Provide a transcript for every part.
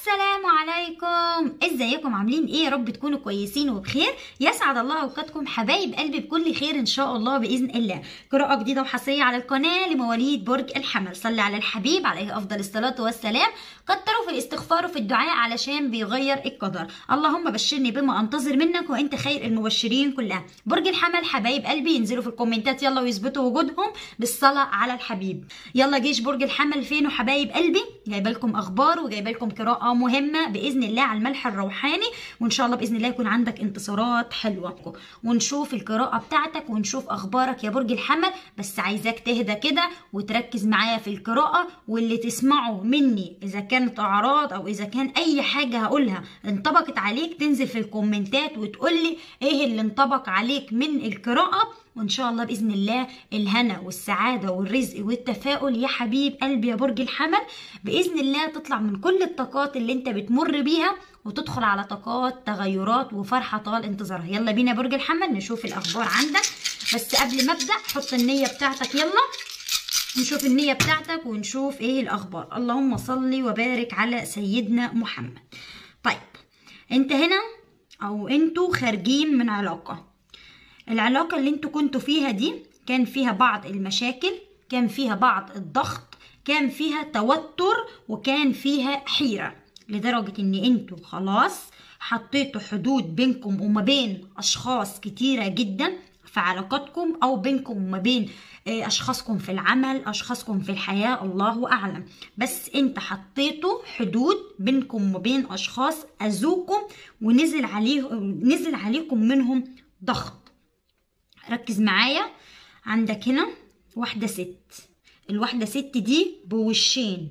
السلام عليكم ازيكم عاملين ايه يا رب تكونوا كويسين وبخير يسعد الله اوقاتكم حبايب قلبي بكل خير ان شاء الله باذن الله قراءه جديده وحصريه على القناه لمواليد برج الحمل صلي على الحبيب عليه افضل الصلاه والسلام كتروا في الاستغفار وفي الدعاء علشان بيغير القدر اللهم بشرني بما انتظر منك وانت خير المبشرين كلها برج الحمل حبايب قلبي ينزلوا في الكومنتات يلا ويثبتوا وجودهم بالصلاه على الحبيب يلا جيش برج الحمل فين وحبايب قلبي جايبه لكم اخبار وجايبه لكم قراءه مهمه باذن الله على الملح الروحاني وان شاء الله باذن الله يكون عندك انتصارات حلوه ونشوف القراءه بتاعتك ونشوف اخبارك يا برج الحمل بس عايزاك تهدى كده وتركز معايا في القراءه واللي تسمعه مني اذا كانت اعراض او اذا كان اي حاجه هقولها انطبقت عليك تنزل في الكومنتات وتقولي ايه اللي انطبق عليك من القراءه وان شاء الله باذن الله الهنا والسعاده والرزق والتفاؤل يا حبيب قلبي يا برج الحمل باذن الله تطلع من كل الطاقات اللي انت بتمر بيها وتدخل على طاقات تغيرات وفرحه طال انتظارها يلا بينا برج الحمل نشوف الاخبار عندك بس قبل ما ابدا حط النيه بتاعتك يلا نشوف النية بتاعتك ونشوف ايه الاخبار اللهم صل وبارك على سيدنا محمد طيب انت هنا او انتوا خارجين من علاقه العلاقة اللي انتوا كنتوا فيها دي كان فيها بعض المشاكل كان فيها بعض الضغط كان فيها توتر وكان فيها حيرة لدرجة ان انتوا خلاص حطيتوا حدود بينكم وما بين اشخاص كتيرة جدا في علاقاتكم او بينكم وما بين اشخاصكم في العمل اشخاصكم في الحياة الله اعلم بس انت حطيتوا حدود بينكم وبين اشخاص اذوكم ونزل عليه نزل عليكم منهم ضغط ركز معايا عندك هنا واحدة ست الواحدة ست دي بوشين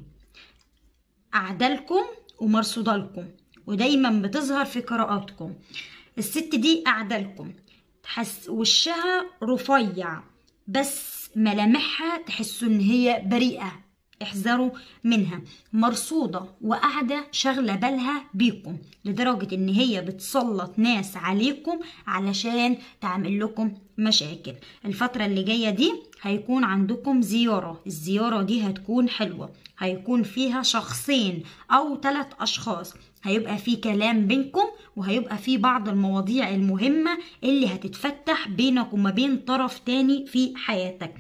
أعدالكم ومرصودالكم ودايما بتظهر في قراءاتكم الست دي أعدالكم تحس وشها رفيع بس ملامحها تحسوا ان هي بريئة احذروا منها مرصودة وقاعدة شغلة بالها بيكم لدرجة ان هي بتسلط ناس عليكم علشان تعمل لكم مشاكل الفترة اللي جاية دي هيكون عندكم زيارة الزيارة دي هتكون حلوة هيكون فيها شخصين او ثلاث اشخاص هيبقى في كلام بينكم وهيبقى في بعض المواضيع المهمة اللي هتتفتح بينك وما بين طرف تاني في حياتك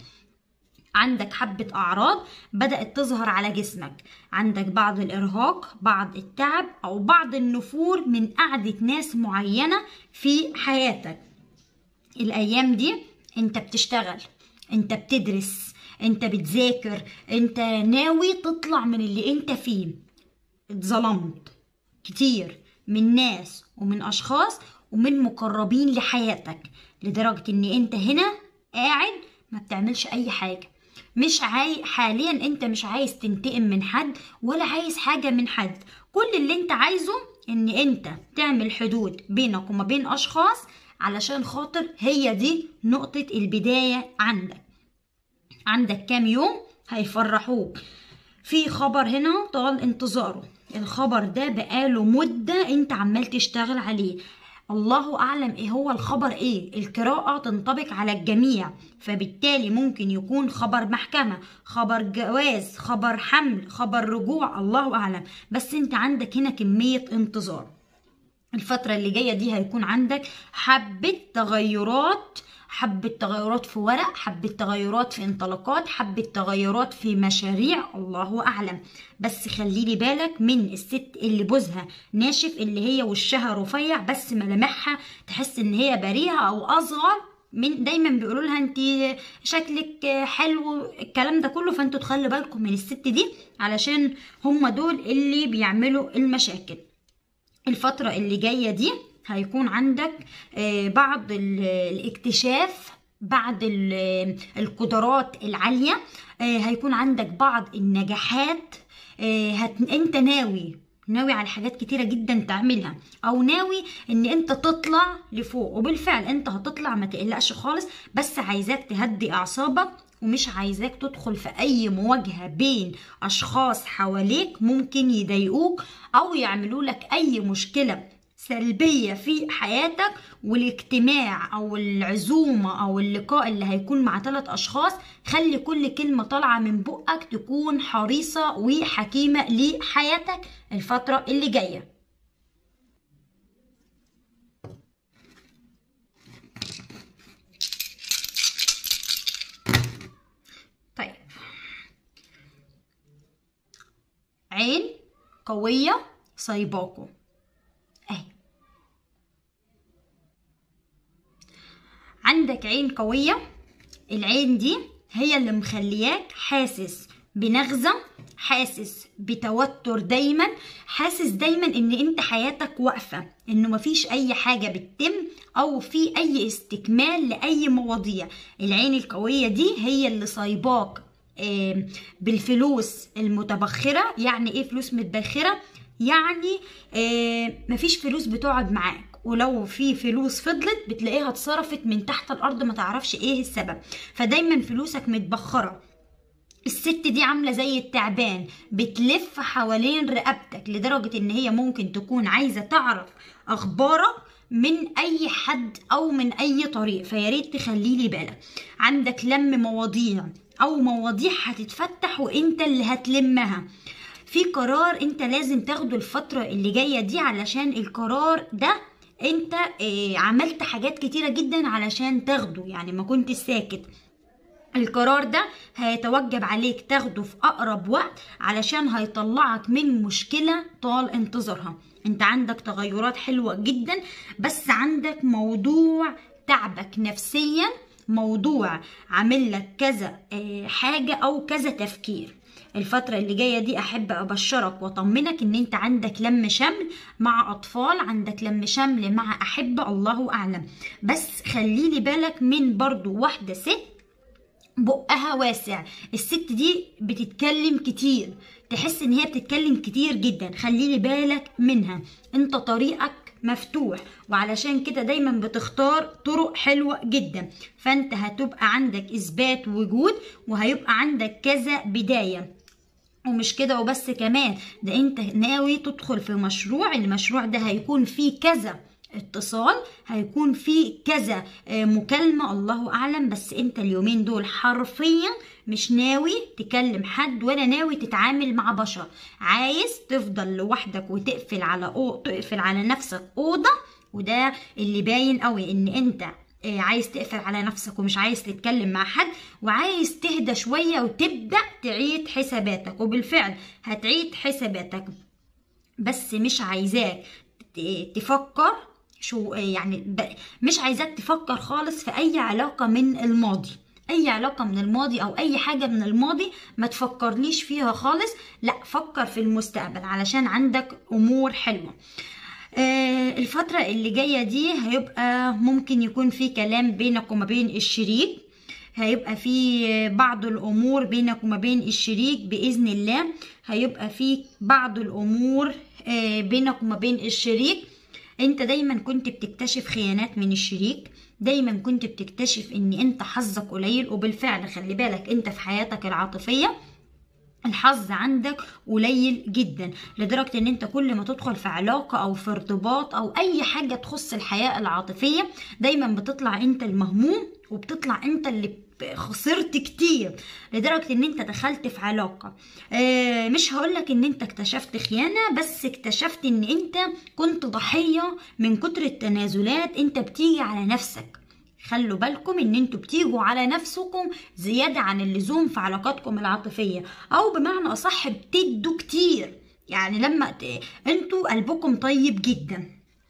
عندك حبة أعراض بدأت تظهر على جسمك عندك بعض الإرهاق بعض التعب أو بعض النفور من قعدة ناس معينة في حياتك الأيام دي أنت بتشتغل أنت بتدرس أنت بتذاكر أنت ناوي تطلع من اللي أنت فيه اتظلمت كتير من ناس ومن أشخاص ومن مقربين لحياتك لدرجة أن أنت هنا قاعد ما بتعملش أي حاجة مش عاي... حاليا انت مش عايز تنتقم من حد ولا عايز حاجة من حد كل اللي انت عايزه ان انت تعمل حدود بينك وما بين اشخاص علشان خاطر هي دي نقطة البداية عندك عندك كام يوم هيفرحوك في خبر هنا طال انتظاره الخبر ده بقاله مدة انت عمال تشتغل عليه الله أعلم إيه هو الخبر إيه القراءة تنطبق على الجميع فبالتالي ممكن يكون خبر محكمة خبر جواز خبر حمل خبر رجوع الله أعلم بس أنت عندك هنا كمية انتظار الفترة اللي جاية دي هيكون عندك حبة تغيرات حبة تغيرات في ورق حبة تغيرات في انطلاقات حبة تغيرات في مشاريع الله أعلم بس خليلي بالك من الست اللي بوزها ناشف اللي هي وشها رفيع بس ملامحها تحس ان هي بريئة او اصغر من دايما بيقولوا لها انت شكلك حلو الكلام ده كله فانتوا تخلوا بالكم من الست دي علشان هم دول اللي بيعملوا المشاكل الفترة اللي جاية دي هيكون عندك بعض الاكتشاف بعض القدرات العالية هيكون عندك بعض النجاحات هت... انت ناوي ناوي على حاجات كتيرة جدا تعملها او ناوي ان انت تطلع لفوق وبالفعل انت هتطلع ما تقلقش خالص بس عايزاك تهدي اعصابك ومش عايزاك تدخل في اي مواجهة بين اشخاص حواليك ممكن يضايقوك او يعملوا لك اي مشكلة سلبية في حياتك والاجتماع او العزومة او اللقاء اللي هيكون مع ثلاث اشخاص خلي كل كلمة طالعة من بقك تكون حريصة وحكيمة لحياتك الفترة اللي جاية طيب عين قوية صيباكو اهي عندك عين قوية العين دي هي اللي مخلياك حاسس بنغزة حاسس بتوتر دايما حاسس دايما ان انت حياتك واقفة انه مفيش اي حاجة بتتم او في اي استكمال لاي مواضيع العين القوية دي هي اللي صايباك آه، بالفلوس المتبخرة يعني ايه فلوس متبخرة يعني آه، مفيش فلوس بتقعد معاك ولو في فلوس فضلت بتلاقيها اتصرفت من تحت الارض ما تعرفش ايه السبب فدايما فلوسك متبخره الست دي عاملة زي التعبان بتلف حوالين رقبتك لدرجة ان هي ممكن تكون عايزة تعرف اخبارك من اي حد او من اي طريق فياريت تخلي لي بالك عندك لم مواضيع او مواضيع هتتفتح وانت اللي هتلمها في قرار انت لازم تاخده الفترة اللي جاية دي علشان القرار ده انت اه عملت حاجات كتيرة جدا علشان تاخده يعني ما كنت ساكت القرار ده هيتوجب عليك تاخده في اقرب وقت علشان هيطلعك من مشكلة طال انتظارها انت عندك تغيرات حلوة جدا بس عندك موضوع تعبك نفسيا موضوع عامل لك كذا اه حاجة او كذا تفكير الفترة اللي جاية دي أحب أبشرك وأطمنك إن أنت عندك لم شمل مع أطفال عندك لم شمل مع أحبة الله أعلم بس خليلي بالك من برضو واحدة ست بقها واسع الست دي بتتكلم كتير تحس ان هي بتتكلم كتير جدا خليلي بالك منها انت طريقك مفتوح وعلشان كده دايما بتختار طرق حلوة جدا فانت هتبقى عندك اثبات وجود وهيبقى عندك كذا بداية ومش كده وبس كمان ده انت ناوي تدخل في مشروع المشروع ده هيكون فيه كذا اتصال هيكون في كذا مكالمة الله أعلم بس أنت اليومين دول حرفيا مش ناوي تكلم حد ولا ناوي تتعامل مع بشر عايز تفضل لوحدك وتقفل على أو... تقفل على نفسك أوضة وده اللي باين قوي ان انت عايز تقفل على نفسك ومش عايز تتكلم مع حد وعايز تهدى شوية وتبدأ تعيد حساباتك وبالفعل هتعيد حساباتك بس مش عايزاك تفكر شو يعني مش عايزاك تفكر خالص في اي علاقة من الماضي اي علاقة من الماضي او اي حاجة من الماضي ما تفكرليش فيها خالص لا فكر في المستقبل علشان عندك امور حلوة آه الفترة اللي جاية دي هيبقى ممكن يكون في كلام بينك وما بين الشريك هيبقى في بعض الامور بينك وما بين الشريك باذن الله هيبقى في بعض الامور آه بينك وما بين الشريك انت دايما كنت بتكتشف خيانات من الشريك دايما كنت بتكتشف ان انت حظك قليل وبالفعل خلي بالك انت في حياتك العاطفيه الحظ عندك قليل جدا لدرجة ان انت كل ما تدخل في علاقة او في ارتباط او اي حاجة تخص الحياة العاطفية دايما بتطلع انت المهموم وبتطلع انت اللي خسرت كتير لدرجة ان انت دخلت في علاقة آه مش هقولك ان انت اكتشفت خيانة بس اكتشفت ان انت كنت ضحية من كتر التنازلات انت بتيجي على نفسك خلوا بالكم ان انتوا بتيجوا على نفسكم زيادة عن اللزوم في علاقاتكم العاطفية او بمعنى اصح بتدوا كتير يعني لما ت... انتوا قلبكم طيب جدا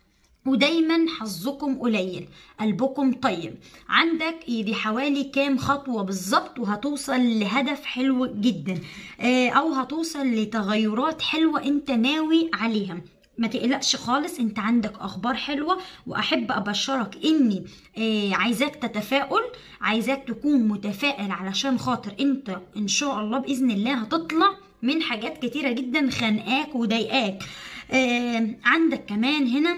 ودايما حظكم قليل قلبكم طيب عندك يدي حوالي كام خطوة بالظبط وهتوصل لهدف حلو جدا او هتوصل لتغيرات حلوة انت ناوي عليها ما تقلقش خالص انت عندك اخبار حلوه واحب ابشرك اني آه عايزاك تتفائل عايزاك تكون متفائل علشان خاطر انت ان شاء الله باذن الله هتطلع من حاجات كتيره جدا خانقاك وضايقاك آه عندك كمان هنا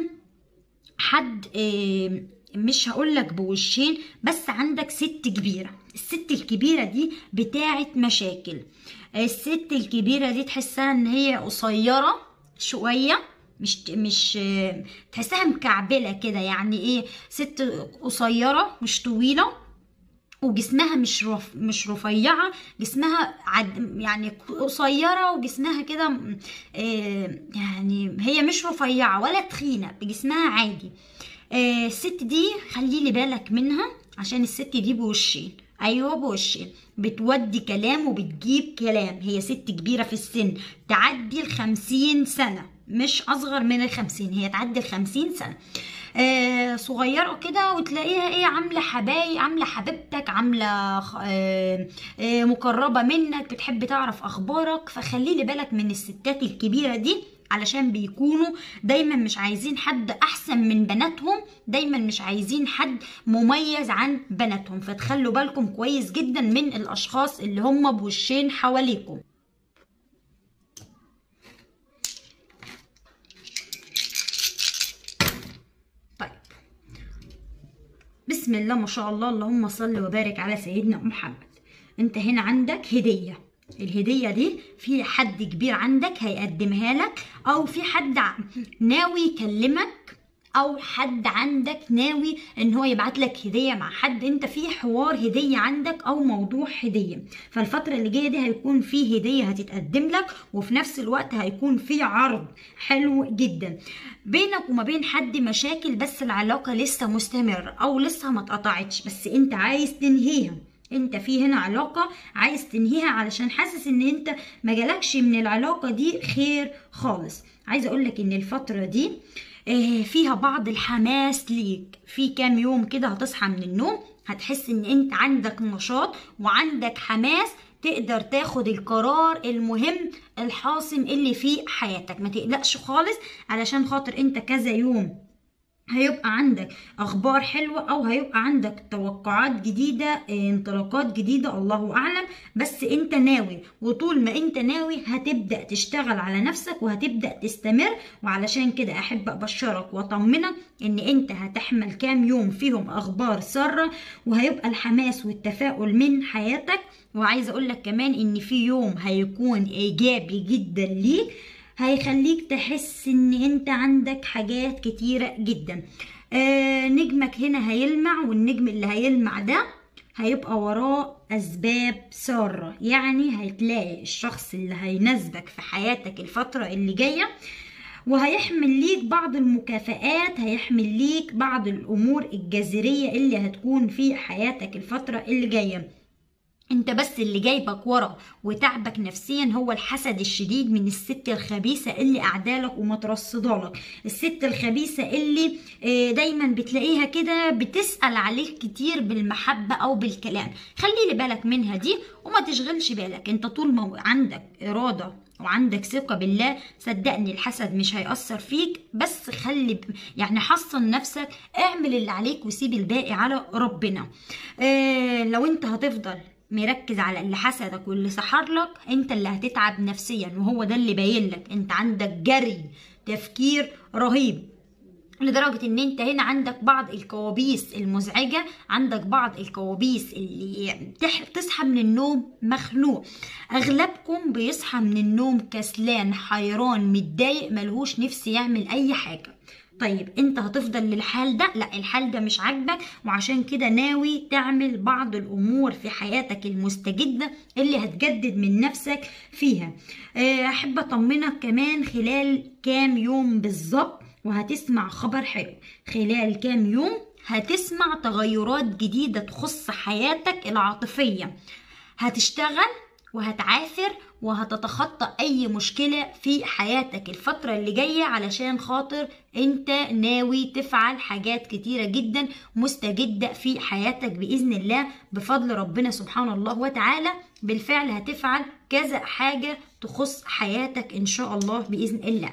حد آه مش هقولك بوشين بس عندك ست كبيره الست الكبيره دي بتاعت مشاكل الست الكبيره دي تحسها ان هي قصيره شويه مش مش تحسها مكعبله كده يعني ايه ست قصيره مش طويله وجسمها مش رف... مش رفيعه جسمها عد... يعني قصيره وجسمها كده م- آه، يعني هي مش رفيعه ولا تخينه بجسمها عادي آه، الست دي خلي لي بالك منها عشان الست دي بوشين ايوه بوشين بتودي كلام وبتجيب كلام هي ست كبيره في السن تعدي الخمسين سنه مش اصغر من الخمسين هي تعدي الخمسين سنه آه صغيرة كده وتلاقيها ايه عاملة حبايب عاملة حبيبتك عاملة خ- آه آه مقربة منك بتحب تعرف اخبارك فخلي لي بالك من الستات الكبيرة دي علشان بيكونوا دايما مش عايزين حد احسن من بناتهم دايما مش عايزين حد مميز عن بناتهم فتخلوا بالكم كويس جدا من الاشخاص اللي هم بوشين حواليكم طيب بسم الله ما شاء الله اللهم صل وبارك على سيدنا محمد انت هنا عندك هدية الهدية دي في حد كبير عندك هيقدمها لك او في حد ع- ناوي يكلمك او حد عندك ناوي ان هو يبعت لك هدية مع حد انت في حوار هدية عندك او موضوع هدية فالفترة اللي جاية دي هيكون في هدية هتتقدم لك وفي نفس الوقت هيكون في عرض حلو جدا بينك وما بين حد مشاكل بس العلاقة لسه مستمرة او لسه ما اتقطعتش بس انت عايز تنهيها انت في هنا علاقة عايز تنهيها علشان حاسس ان انت ما جالكش من العلاقة دي خير خالص عايزة اقولك ان الفترة دي آه، فيها بعض الحماس ليك في كام يوم كده هتصحى من النوم هتحس ان انت عندك نشاط وعندك حماس تقدر تاخد القرار المهم الحاسم اللي في حياتك ما تقلقش خالص علشان خاطر انت كذا يوم هيبقى عندك اخبار حلوه او هيبقى عندك توقعات جديده آه، انطلاقات جديده الله اعلم بس انت ناوي وطول ما انت ناوي هتبدا تشتغل على نفسك وهتبدا تستمر وعلشان كده احب ابشرك واطمنك ان انت هتحمل كام يوم فيهم اخبار ساره وهيبقى الحماس والتفاؤل من حياتك وعايزه اقول لك كمان ان في يوم هيكون ايجابي جدا ليك هيخليك تحس ان انت عندك حاجات كتيرة جدا آه نجمك هنا هيلمع والنجم اللي هيلمع ده هيبقى وراه اسباب سارة يعني هتلاقي الشخص اللي هيناسبك في حياتك الفترة اللي جاية وهيحمل ليك بعض المكافآت هيحمل ليك بعض الامور الجذرية اللي هتكون في حياتك الفترة اللي جاية انت بس اللي جايبك ورا وتعبك نفسيا هو الحسد الشديد من الست الخبيثة اللي قاعدالك ومترصدالك الست الخبيثة اللي آه، دايما بتلاقيها كده بتسأل عليك كتير بالمحبة او بالكلام خلي لي بالك منها دي وما تشغلش بالك انت طول ما عندك ارادة وعندك ثقة بالله صدقني الحسد مش هيأثر فيك بس خلي ب- يعني حصن نفسك اعمل اللي عليك وسيب الباقي على ربنا اه لو انت هتفضل مركز على اللي حسدك واللي سحر لك انت اللي هتتعب نفسيا وهو ده اللي باين لك انت عندك جري تفكير رهيب لدرجة ان انت هنا عندك بعض الكوابيس المزعجة عندك بعض الكوابيس اللي تح- تصحى من النوم مخنوق اغلبكم بيصحى من النوم كسلان حيران متضايق ملهوش نفس يعمل اي حاجة طيب انت هتفضل للحال ده لا الحال ده مش عاجبك وعشان كده ناوي تعمل بعض الامور في حياتك المستجدة اللي هتجدد من نفسك فيها آه، احب اطمنك كمان خلال كام يوم بالظبط وهتسمع خبر حلو خلال كام يوم هتسمع تغيرات جديدة تخص حياتك العاطفية هتشتغل وهتعافر وهتتخطى اي مشكلة في حياتك الفترة اللي جاية علشان خاطر انت ناوي تفعل حاجات كتيرة جدا مستجدة في حياتك بإذن الله بفضل ربنا سبحانه الله وتعالى بالفعل هتفعل كذا حاجة تخص حياتك ان شاء الله بإذن الله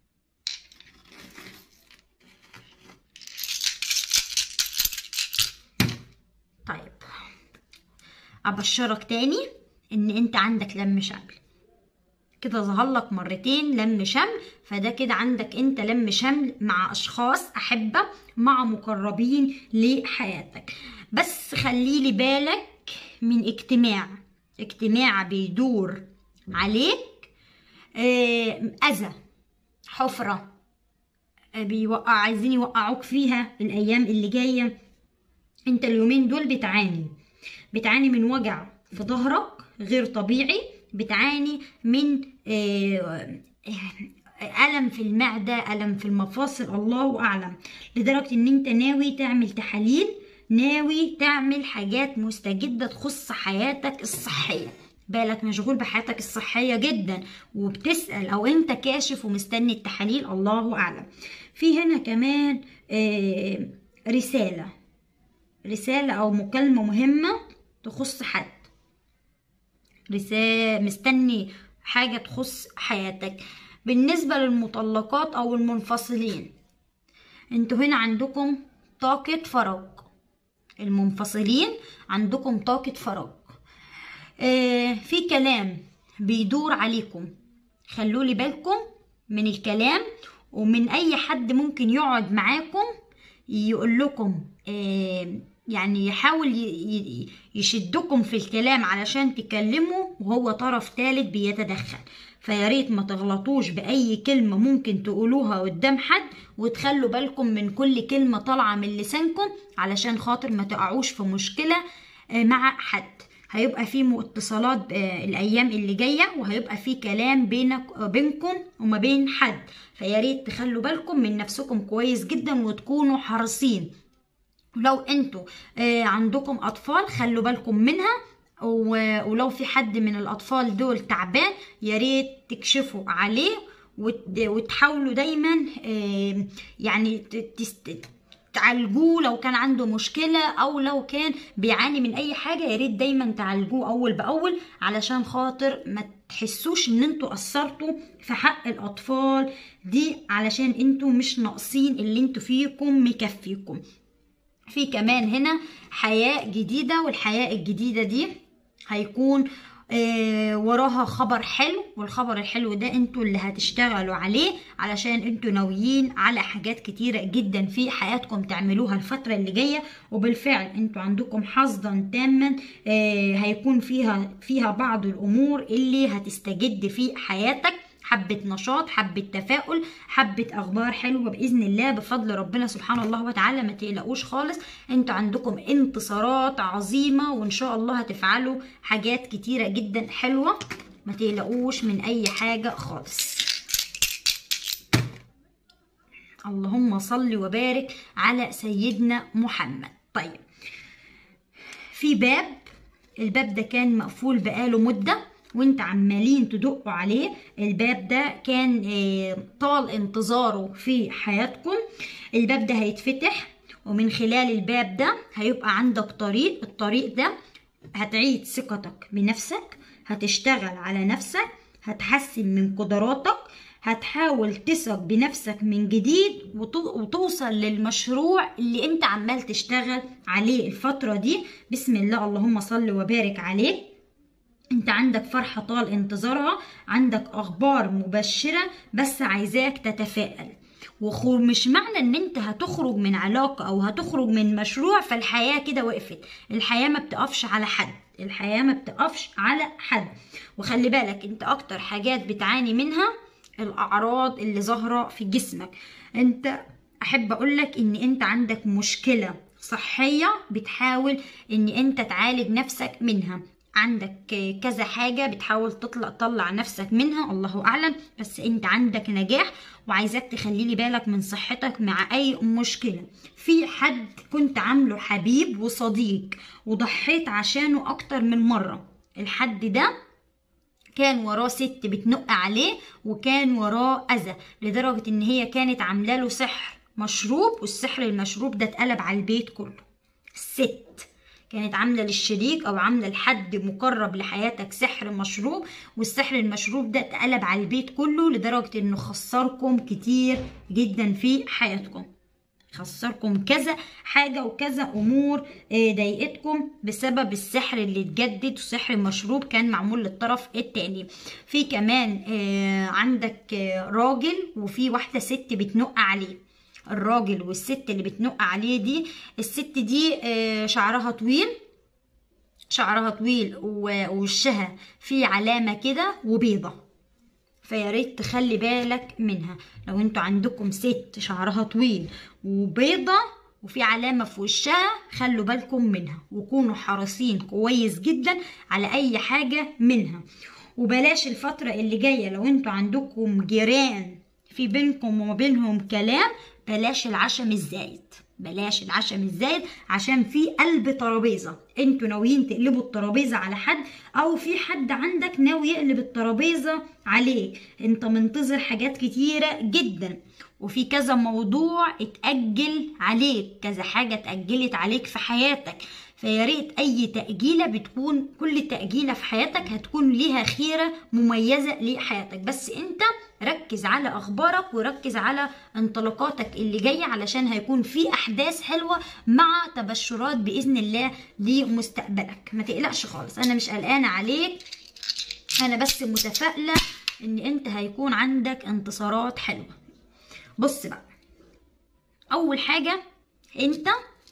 طيب ابشرك تاني ان انت عندك لم شمل كده ظهر لك مرتين لم شمل فده كده عندك انت لم شمل مع اشخاص احبه مع مقربين لحياتك بس خليلي بالك من اجتماع اجتماع بيدور عليك آه، اذى حفره بيوقع عايزين يوقعوك فيها الايام اللي جايه انت اليومين دول بتعاني بتعاني من وجع في ظهرك غير طبيعي بتعاني من آه، آه، ألم في المعدة ألم في المفاصل الله أعلم لدرجة إن أنت ناوي تعمل تحاليل ناوي تعمل حاجات مستجدة تخص حياتك الصحية بالك مشغول بحياتك الصحية جدا وبتسأل أو أنت كاشف ومستني التحاليل الله أعلم في هنا كمان آه، رسالة رسالة أو مكالمة مهمة تخص حد رسالة مستني حاجة تخص حياتك بالنسبة للمطلقات أو المنفصلين انتوا هنا عندكم طاقة فراغ المنفصلين عندكم طاقة فراغ آه في كلام بيدور عليكم خلولي بالكم من الكلام ومن أي حد ممكن يقعد معاكم يقول لكم آه يعني يحاول ي- ي- يشدكم في الكلام علشان تكلموا وهو طرف ثالث بيتدخل فيا ريت ما تغلطوش بأي كلمة ممكن تقولوها قدام حد وتخلوا بالكم من كل كلمة طالعة من لسانكم علشان خاطر ما تقعوش في مشكلة آه، مع حد هيبقى في م- اتصالات آه، الايام اللي جايه وهيبقى في كلام بينك آه، بينكم وما بين حد فيا ريت تخلوا بالكم من نفسكم كويس جدا وتكونوا حريصين ولو انتوا آه، عندكم اطفال خلوا بالكم منها و- ولو في حد من الاطفال دول تعبان يا ريت تكشفوا عليه وت- وتحاولوا دايما آه، يعني ت- تست- تعالجوه لو كان عنده مشكلة أو لو كان بيعاني من أي حاجة يا ريت دايما تعالجوه أول بأول علشان خاطر ما تحسوش إن انتوا قصرتوا في حق الأطفال دي علشان انتوا مش ناقصين اللي انتوا فيكم مكفيكم في كمان هنا حياة جديدة والحياة الجديدة دي هيكون آه وراها خبر حلو والخبر الحلو ده انتوا اللي هتشتغلوا عليه علشان انتوا ناويين على حاجات كتيرة جدا في حياتكم تعملوها الفترة اللي جاية وبالفعل انتوا عندكم حظا تاما آه هيكون فيها فيها بعض الامور اللي هتستجد في حياتك حبة نشاط حبة تفاؤل حبة أخبار حلوة بإذن الله بفضل ربنا سبحانه الله وتعالى ما تقلقوش خالص انتوا عندكم انتصارات عظيمة وإن شاء الله هتفعلوا حاجات كتيرة جدا حلوة ما تقلقوش من أي حاجة خالص اللهم صل وبارك على سيدنا محمد طيب في باب الباب ده كان مقفول بقاله مدة وانت عمالين تدقوا عليه الباب ده كان آه، طال انتظاره في حياتكم الباب ده هيتفتح ومن خلال الباب ده هيبقى عندك طريق الطريق ده هتعيد ثقتك بنفسك هتشتغل على نفسك هتحسن من قدراتك هتحاول تثق بنفسك من جديد وت- وتوصل للمشروع اللي انت عمال تشتغل عليه الفترة دي بسم الله اللهم صل وبارك عليه انت عندك فرحة طال انتظارها عندك اخبار مبشرة بس عايزاك تتفائل وخروج مش معنى ان انت هتخرج من علاقة او هتخرج من مشروع فالحياة كده وقفت الحياة ما بتقفش على حد الحياة ما بتقفش على حد وخلي بالك انت اكتر حاجات بتعاني منها الاعراض اللي ظاهرة في جسمك انت احب اقولك ان انت عندك مشكلة صحية بتحاول ان انت تعالج نفسك منها عندك كذا حاجة بتحاول تطلع تطلع نفسك منها الله أعلم بس أنت عندك نجاح وعايزاك تخلي لي بالك من صحتك مع أي مشكلة في حد كنت عامله حبيب وصديق وضحيت عشانه أكتر من مرة الحد ده كان وراه ست بتنق عليه وكان وراه أذى لدرجة إن هي كانت عاملة له سحر مشروب والسحر المشروب ده اتقلب على البيت كله الست كانت عامله للشريك او عامله لحد مقرب لحياتك سحر مشروب والسحر المشروب ده اتقلب على البيت كله لدرجه انه خسركم كتير جدا في حياتكم خسركم كذا حاجة وكذا أمور آه، ضايقتكم بسبب السحر اللي اتجدد وسحر مشروب كان معمول للطرف التاني في كمان آه، عندك آه، راجل وفي واحدة ست بتنق عليه الراجل والست اللي بتنق عليه دي الست دي آه، شعرها طويل شعرها طويل و- ووشها فيه علامة كده وبيضة فيا ريت تخلي بالك منها لو انتوا عندكم ست شعرها طويل وبيضة وفي علامة في وشها خلوا بالكم منها وكونوا حريصين كويس جدا على أي حاجة منها وبلاش الفترة اللي جاية لو انتوا عندكم جيران في بينكم وما بينهم كلام بلاش العشم الزايد بلاش العشم الزايد عشان في قلب ترابيزه انتوا ناويين تقلبوا الترابيزه على حد او في حد عندك ناوي يقلب الترابيزه عليك انت منتظر حاجات كتيره جدا وفي كذا موضوع اتأجل عليك كذا حاجة اتأجلت عليك في حياتك فيا ريت أي تأجيلة بتكون كل تأجيلة في حياتك هتكون ليها خيرة مميزة لحياتك بس أنت ركز على أخبارك وركز على انطلاقاتك اللي جاية علشان هيكون في أحداث حلوة مع تبشرات بإذن الله لمستقبلك ما تقلقش خالص أنا مش قلقانة عليك أنا بس متفائلة إن أنت هيكون عندك انتصارات حلوة بص بقى اول حاجه انت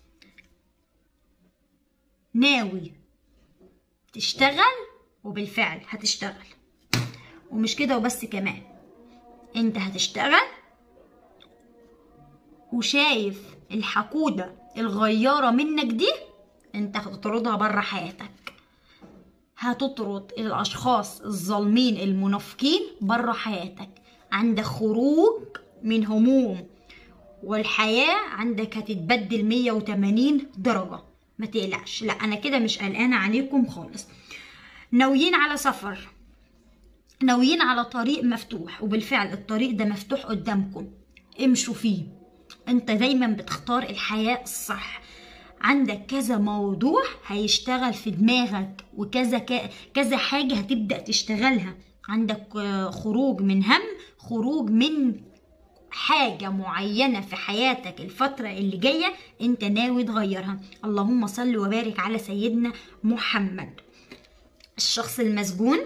ناوي تشتغل وبالفعل هتشتغل ومش كده وبس كمان انت هتشتغل وشايف الحقودة الغيارة منك دي انت هتطردها بره حياتك هتطرد الاشخاص الظالمين المنافقين بره حياتك عندك خروج من هموم والحياة عندك هتتبدل 180 درجة ما تقلقش لا انا كده مش قلقانة عليكم خالص ناويين على سفر ناويين على طريق مفتوح وبالفعل الطريق ده مفتوح قدامكم امشوا فيه انت دايما بتختار الحياة الصح عندك كذا موضوع هيشتغل في دماغك وكذا كذا حاجة هتبدأ تشتغلها عندك خروج من هم خروج من حاجة معينة في حياتك الفترة اللي جاية انت ناوي تغيرها اللهم صل وبارك على سيدنا محمد الشخص المسجون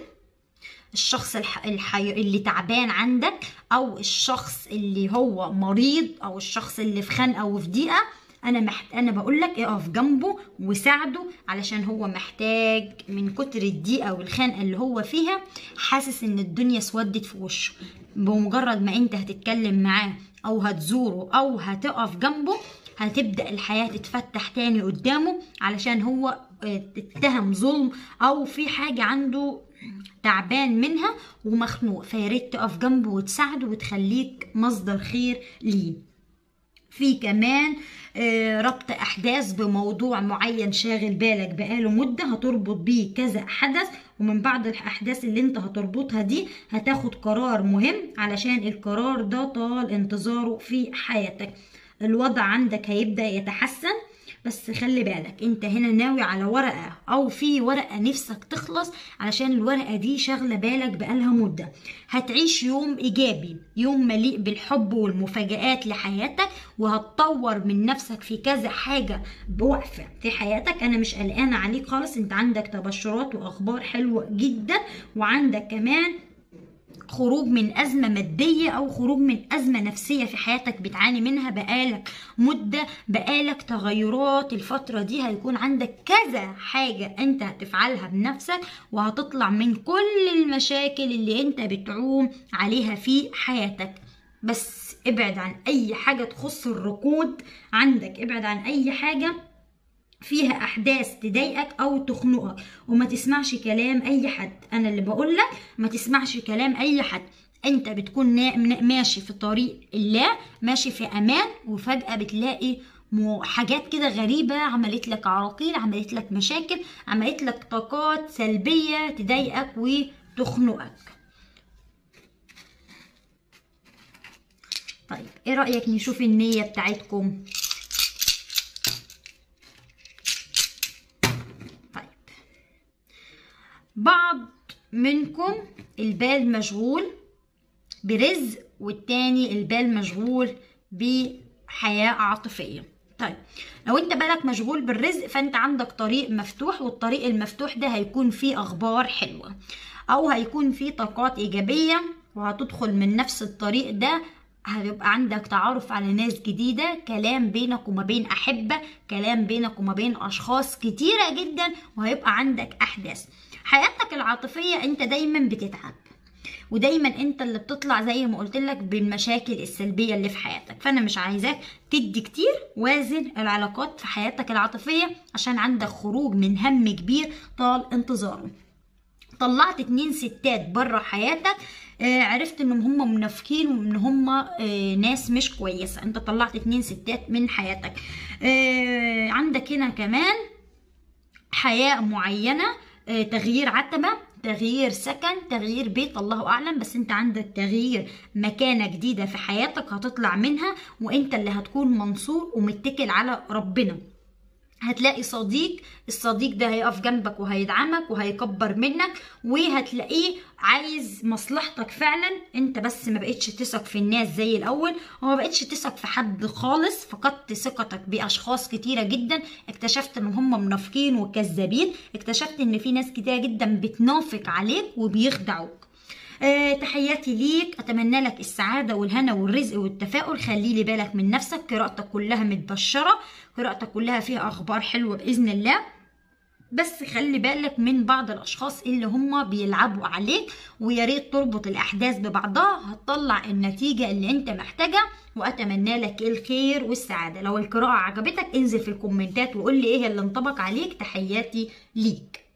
الشخص الح... الحي... اللي تعبان عندك او الشخص اللي هو مريض او الشخص اللي في خنقه وفي ضيقه انا محت... انا بقول لك اقف جنبه وساعده علشان هو محتاج من كتر الضيقه والخنقه اللي هو فيها حاسس ان الدنيا اسودت في وشه بمجرد ما انت هتتكلم معاه او هتزوره او هتقف جنبه هتبدا الحياه تتفتح تاني قدامه علشان هو اتهم ظلم او في حاجه عنده تعبان منها ومخنوق فياريت تقف جنبه وتساعده وتخليك مصدر خير ليه في كمان ربط احداث بموضوع معين شاغل بالك بقاله مده هتربط بيه كذا حدث ومن بعد الاحداث اللي انت هتربطها دي هتاخد قرار مهم علشان القرار ده طال انتظاره في حياتك الوضع عندك هيبدا يتحسن بس خلي بالك انت هنا ناوي على ورقة او في ورقة نفسك تخلص علشان الورقة دي شاغلة بالك بقالها مدة هتعيش يوم ايجابي يوم مليء بالحب والمفاجآت لحياتك وهتطور من نفسك في كذا حاجة بوقفة في حياتك انا مش قلقانة عليك خالص انت عندك تبشرات واخبار حلوة جدا وعندك كمان خروج من أزمة مادية أو خروج من أزمة نفسية في حياتك بتعاني منها بقالك مدة بقالك تغيرات الفترة دي هيكون عندك كذا حاجة أنت هتفعلها بنفسك وهتطلع من كل المشاكل اللي أنت بتعوم عليها في حياتك بس ابعد عن أي حاجة تخص الركود عندك ابعد عن أي حاجة فيها احداث تضايقك او تخنقك وما تسمعش كلام اي حد انا اللي بقول لك ما تسمعش كلام اي حد انت بتكون ماشي في طريق الله ماشي في امان وفجاه بتلاقي حاجات كده غريبة عملت لك عراقيل عملت لك مشاكل عملت لك طاقات سلبية تضايقك وتخنقك طيب ايه رأيك نشوف النية بتاعتكم بعض منكم البال مشغول برزق والتاني البال مشغول بحياة عاطفية طيب لو انت بالك مشغول بالرزق فانت عندك طريق مفتوح والطريق المفتوح ده هيكون فيه اخبار حلوة او هيكون فيه طاقات ايجابية وهتدخل من نفس الطريق ده هيبقى عندك تعرف على ناس جديدة كلام بينك وما بين أحبة كلام بينك وما بين أشخاص كتيرة جدا وهيبقى عندك أحداث حياتك العاطفية أنت دايما بتتعب ودايما انت اللي بتطلع زي ما قلت لك بالمشاكل السلبيه اللي في حياتك فانا مش عايزاك تدي كتير وازن العلاقات في حياتك العاطفيه عشان عندك خروج من هم كبير طال انتظاره طلعت اتنين ستات بره حياتك آه عرفت ان هم منافقين وان هم آه ناس مش كويسه انت طلعت اتنين ستات من حياتك آه عندك هنا كمان حياه معينه آه تغيير عتبه تغيير سكن تغيير بيت الله اعلم بس انت عندك تغيير مكانه جديده في حياتك هتطلع منها وانت اللي هتكون منصور ومتكل على ربنا هتلاقي صديق الصديق ده هيقف جنبك وهيدعمك وهيكبر منك وهتلاقيه عايز مصلحتك فعلا انت بس ما بقتش تثق في الناس زي الاول وما بقتش تثق في حد خالص فقدت ثقتك باشخاص كتيره جدا اكتشفت ان هم منافقين وكذابين اكتشفت ان في ناس كتيره جدا بتنافق عليك وبيخدعوك أه تحياتي ليك اتمنى لك السعاده والهنا والرزق والتفاؤل خلي لي بالك من نفسك قراءتك كلها متبشره قراءتك كلها فيها اخبار حلوه باذن الله بس خلي بالك من بعض الاشخاص اللي هم بيلعبوا عليك ويا ريت تربط الاحداث ببعضها هتطلع النتيجه اللي انت محتاجها واتمنى لك الخير والسعاده لو القراءه عجبتك انزل في الكومنتات وقول لي ايه اللي انطبق عليك تحياتي ليك